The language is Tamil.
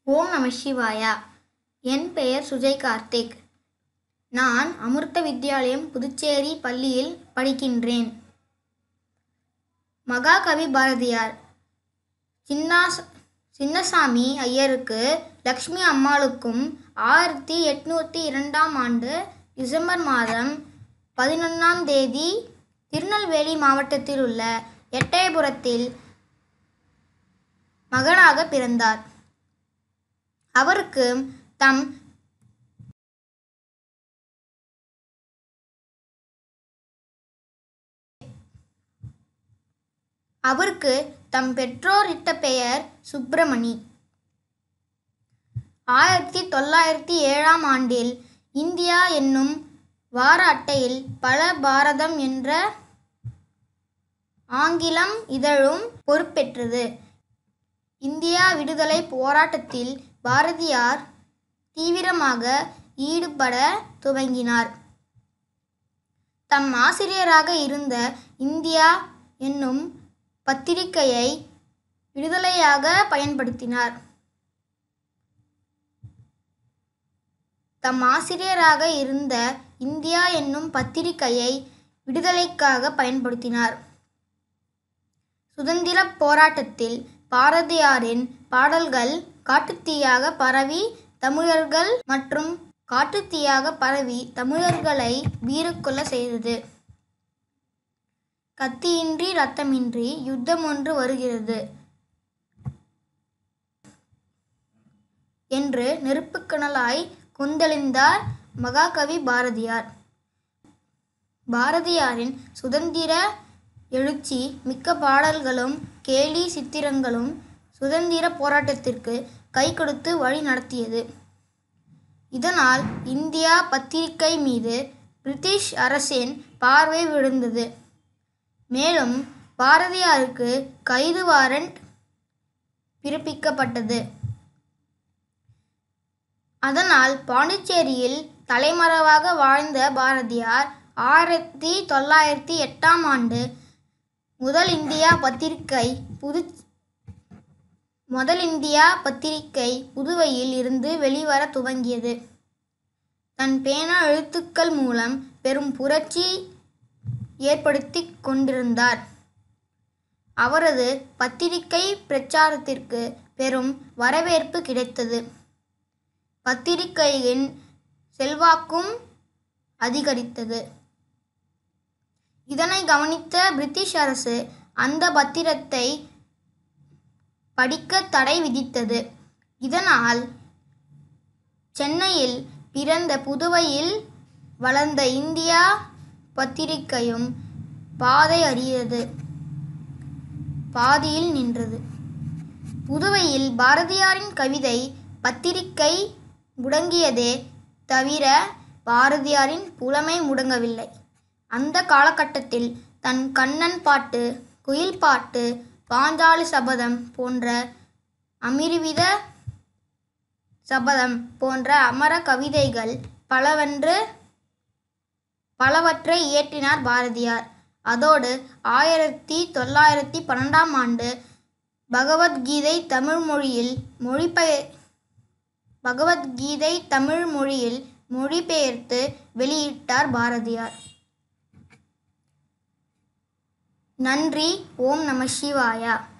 ஓம் நம சிவாயா என் பெயர் சுஜய் கார்த்திக் நான் அமிர்த வித்யாலயம் புதுச்சேரி பள்ளியில் படிக்கின்றேன் மகாகவி பாரதியார் சின்னாஸ் சின்னசாமி ஐயருக்கு லக்ஷ்மி அம்மாளுக்கும் ஆயிரத்தி எட்நூற்றி இரண்டாம் ஆண்டு டிசம்பர் மாதம் பதினொன்றாம் தேதி திருநெல்வேலி மாவட்டத்தில் உள்ள எட்டயபுரத்தில் மகனாக பிறந்தார் அவருக்கு தம் அவருக்கு தம் பெற்றோர் இட்ட பெயர் சுப்பிரமணி ஆயிரத்தி தொள்ளாயிரத்தி ஏழாம் ஆண்டில் இந்தியா என்னும் வார அட்டையில் பல பாரதம் என்ற ஆங்கிலம் இதழும் பொறுப்பேற்றது இந்தியா விடுதலை போராட்டத்தில் பாரதியார் தீவிரமாக ஈடுபட துவங்கினார் தம் ஆசிரியராக இருந்த இந்தியா என்னும் பத்திரிகையை விடுதலையாக பயன்படுத்தினார் தம் ஆசிரியராக இருந்த இந்தியா என்னும் பத்திரிகையை விடுதலைக்காக பயன்படுத்தினார் சுதந்திரப் போராட்டத்தில் பாரதியாரின் பாடல்கள் காட்டுத்தீயாக பரவி தமிழர்கள் மற்றும் காட்டுத்தீயாக பரவி தமிழர்களை வீறுக்கொள்ள செய்தது கத்தியின்றி ரத்தமின்றி யுத்தம் ஒன்று வருகிறது என்று நெருப்புக்கணலாய் கொந்தளிந்தார் மகாகவி பாரதியார் பாரதியாரின் சுதந்திர எழுச்சி மிக்க பாடல்களும் கேலி சித்திரங்களும் சுதந்திர போராட்டத்திற்கு கை கொடுத்து வழி நடத்தியது இதனால் இந்தியா பத்திரிகை மீது பிரிட்டிஷ் அரசின் பார்வை விழுந்தது மேலும் பாரதியாருக்கு கைது வாரண்ட் பிறப்பிக்கப்பட்டது அதனால் பாண்டிச்சேரியில் தலைமறைவாக வாழ்ந்த பாரதியார் ஆயிரத்தி தொள்ளாயிரத்தி எட்டாம் ஆண்டு முதல் இந்தியா பத்திரிகை புது முதல் இந்தியா பத்திரிகை புதுவையில் இருந்து வெளிவர துவங்கியது தன் பேனா எழுத்துக்கள் மூலம் பெரும் புரட்சி ஏற்படுத்தி கொண்டிருந்தார் அவரது பத்திரிகை பிரச்சாரத்திற்கு பெரும் வரவேற்பு கிடைத்தது பத்திரிகையின் செல்வாக்கும் அதிகரித்தது இதனை கவனித்த பிரிட்டிஷ் அரசு அந்த பத்திரத்தை படிக்க தடை விதித்தது இதனால் சென்னையில் பிறந்த புதுவையில் வளர்ந்த இந்தியா பத்திரிகையும் பாதை அறியது பாதியில் நின்றது புதுவையில் பாரதியாரின் கவிதை பத்திரிகை முடங்கியதே தவிர பாரதியாரின் புலமை முடங்கவில்லை அந்த காலகட்டத்தில் தன் கண்ணன் பாட்டு குயில் பாட்டு பாஞ்சாலி சபதம் போன்ற அமிர்வித சபதம் போன்ற அமர கவிதைகள் பலவென்று பலவற்றை இயற்றினார் பாரதியார் அதோடு ஆயிரத்தி தொள்ளாயிரத்தி பன்னெண்டாம் ஆண்டு பகவத்கீதை தமிழ் மொழியில் மொழிபெயர் பகவத்கீதை தமிழ் மொழியில் மொழிபெயர்த்து வெளியிட்டார் பாரதியார் நன்றி ஓம் நம சிவாயா